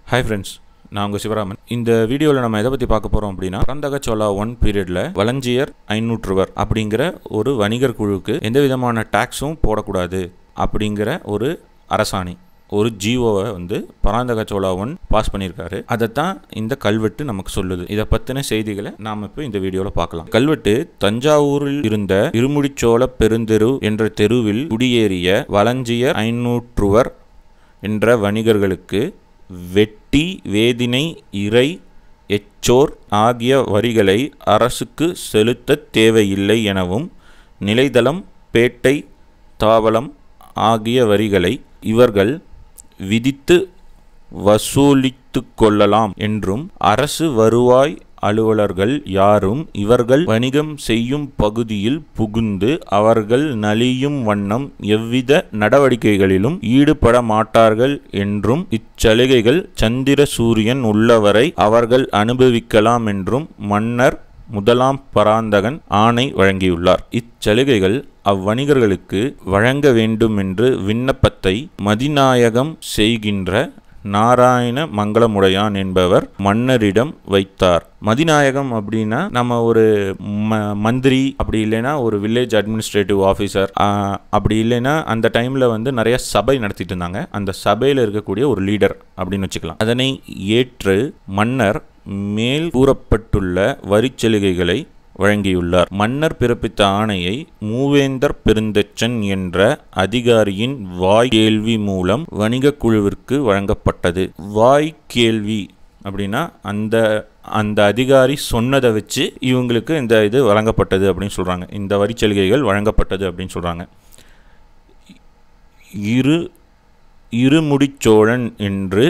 hi friends நான் உங்கள் சிவராமன் இந்த வீடியோவில் நம்ம எதை பற்றி பார்க்க போகிறோம் அப்படின்னா பரந்தக சோழா ஒன் பீரியடில் வலஞ்சியர் ஐநூற்றுவர் அப்படிங்கிற ஒரு வணிகர் குழுவுக்கு எந்த விதமான டேக்ஸும் போடக்கூடாது அப்படிங்கிற ஒரு அரசாணை ஒரு ஜிஓவை வந்து பராந்தக சோழா ஒன் பாஸ் பண்ணியிருக்காரு அதைத்தான் இந்த கல்வெட்டு நமக்கு சொல்லுது இதை பற்றின செய்திகளை நாம் இப்போ இந்த வீடியோவில் பார்க்கலாம் கல்வெட்டு தஞ்சாவூரில் இருந்த இருமுடிச்சோழ பெருந்தெரு என்ற தெருவில் குடியேறிய வலஞ்சியர் ஐநூற்றுவர் என்ற வணிகர்களுக்கு வெட்டி வேதினை இறை எச்சோர் ஆகிய வரிகளை அரசுக்கு செலுத்தத் தேவையில்லை எனவும் நிலைதளம் பேட்டை தாவலம் ஆகிய வரிகளை இவர்கள் விதித்து வசூலித்து கொள்ளலாம் என்றும் அரசு வருவாய் அலுவலர்கள் யாரும் இவர்கள் வணிகம் செய்யும் பகுதியில் புகுந்து அவர்கள் நலியும் வண்ணம் எவ்வித நடவடிக்கைகளிலும் ஈடுபட மாட்டார்கள் என்றும் இச்சலுகைகள் சந்திர சூரியன் உள்ளவரை அவர்கள் அனுபவிக்கலாம் என்றும் மன்னர் முதலாம் பராந்தகன் ஆணை வழங்கியுள்ளார் இச்சலுகைகள் அவ்வணிகர்களுக்கு வழங்க வேண்டும் என்று விண்ணப்பத்தை மதிநாயகம் செய்கின்ற நாராயண மங்களமுடையான் என்பவர் மன்னரிடம் வைத்தார் மதிநாயகம் அப்படின்னா நம்ம ஒரு ம மந்திரி அப்படி இல்லைன்னா ஒரு வில்லேஜ் அட்மினிஸ்ட்ரேட்டிவ் ஆஃபீஸர் அப்படி இல்லைன்னா அந்த டைமில் வந்து நிறைய சபை நடத்திட்டு இருந்தாங்க அந்த சபையில் இருக்கக்கூடிய ஒரு லீடர் அப்படின்னு வச்சுக்கலாம் அதனை ஏற்று மன்னர் மேல் கூறப்பட்டுள்ள வரிச்சலுகைகளை வழங்கியுள்ளார் மன்னர் பிறப்பித்த ஆணையை மூவேந்தர் பெருந்தச்சன் என்ற அதிகாரியின் வாய் கேள்வி மூலம் வணிக குழுவிற்கு வழங்கப்பட்டது வாய் கேள்வி அப்படின்னா அந்த அந்த அதிகாரி சொன்னதை வச்சு இவங்களுக்கு இந்த இது வழங்கப்பட்டது அப்படின்னு சொல்கிறாங்க இந்த வரிச்சலுகைகள் வழங்கப்பட்டது அப்படின்னு சொல்கிறாங்க இரு இருமுடிச்சோழன் என்று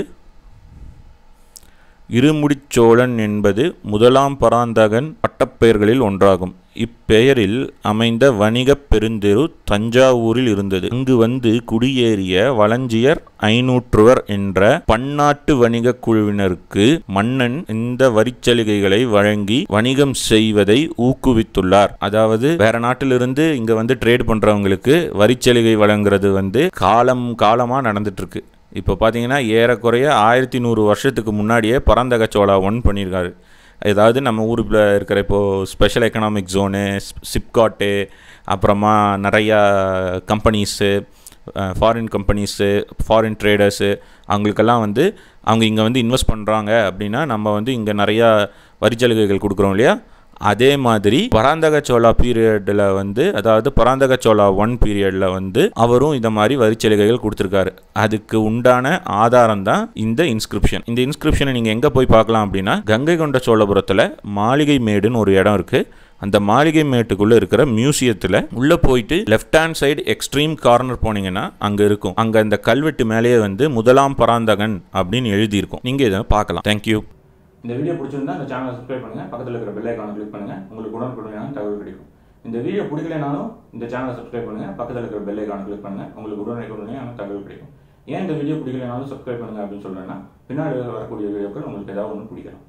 இருமுடிச்சோழன் என்பது முதலாம் பராந்தகன் பட்டப்பெயர்களில் ஒன்றாகும் இப்பெயரில் அமைந்த வணிகப் பெருந்தெரு தஞ்சாவூரில் இருந்தது அங்கு வந்து குடியேறிய வலஞ்சியர் ஐநூற்றுவர் என்ற பன்னாட்டு வணிக குழுவினருக்கு மன்னன் இந்த வரிச்சலுகைகளை வழங்கி வணிகம் செய்வதை ஊக்குவித்துள்ளார் அதாவது வேற நாட்டிலிருந்து இங்க வந்து ட்ரேட் பண்றவங்களுக்கு வரிச்சலுகை வழங்குறது வந்து காலம் காலமா நடந்துட்டு இருக்கு இப்போ பார்த்தீங்கன்னா ஏறக்குறைய ஆயிரத்தி நூறு வருஷத்துக்கு முன்னாடியே பரந்தக சோழா ஒன் பண்ணியிருக்காரு ஏதாவது நம்ம ஊருக்குள்ள இருக்கிற இப்போது ஸ்பெஷல் எக்கனாமிக் ஜோனு சிப்காட்டு அப்புறமா நிறையா companies foreign companies foreign traders அவங்களுக்கெல்லாம் வந்து அவங்க இங்கே வந்து இன்வெஸ்ட் பண்ணுறாங்க அப்படின்னா நம்ம வந்து இங்கே நிறையா வரிச்சலுகைகள் கொடுக்குறோம் இல்லையா அதே மாதிரி பராந்தக சோழா பீரியடில் வந்து அதாவது பராந்தக சோழா ஒன் பீரியடில் வந்து அவரும் இந்த மாதிரி வரிச்சலுகைகள் கொடுத்துருக்காரு அதுக்கு உண்டான ஆதாரம் தான் இந்த இன்ஸ்கிரிப்ஷன் இந்த இன்ஸ்கிரிப்ஷனை நீங்கள் எங்கே போய் பார்க்கலாம் அப்படின்னா கங்கை கொண்ட சோழபுரத்தில் மாளிகை மேடுன்னு ஒரு இடம் இருக்குது அந்த மாளிகை மேட்டுக்குள்ளே இருக்கிற மியூசியத்தில் உள்ளே போயிட்டு left hand side extreme corner போனீங்கன்னா அங்கே இருக்கும் அங்கே இந்த கல்வெட்டு மேலேயே வந்து முதலாம் பராந்தகன் அப்படின்னு எழுதியிருக்கும் நீங்கள் இதை பார்க்கலாம் தேங்க்யூ இந்த வீடியோ பிடிச்சிருந்தா இந்த சேனலை சப்ஸ்கிரைப் பண்ணுங்க பக்கத்தில் இருக்கிற பெல் ஐக்கானை கிளிக் பண்ணுங்க உங்களுக்கு உடனுக்குடனான தகவல் கிடைக்கும் இந்த வீடியோ பிடிக்கலைனாலும் இந்த சேனலை சப்ஸ்கிரைப் பண்ணுங்க பக்கத்தில் இருக்கிற பெல் ஐக்கானை கிளிக் பண்ணுங்க உங்களுக்கு உடனுக்குடனான தகவல் கிடைக்கும் ஏன் இந்த வீடியோ பிடிக்கலைனாலும் சப்ஸ்கிரைப் பண்ணுங்க அப்படின்னு சொல்றேன்னா பின்னாடி வரக்கூடிய வீடியோக்கள் உங்களுக்கு ஏதாவது ஒன்று பிடிக்கலாம்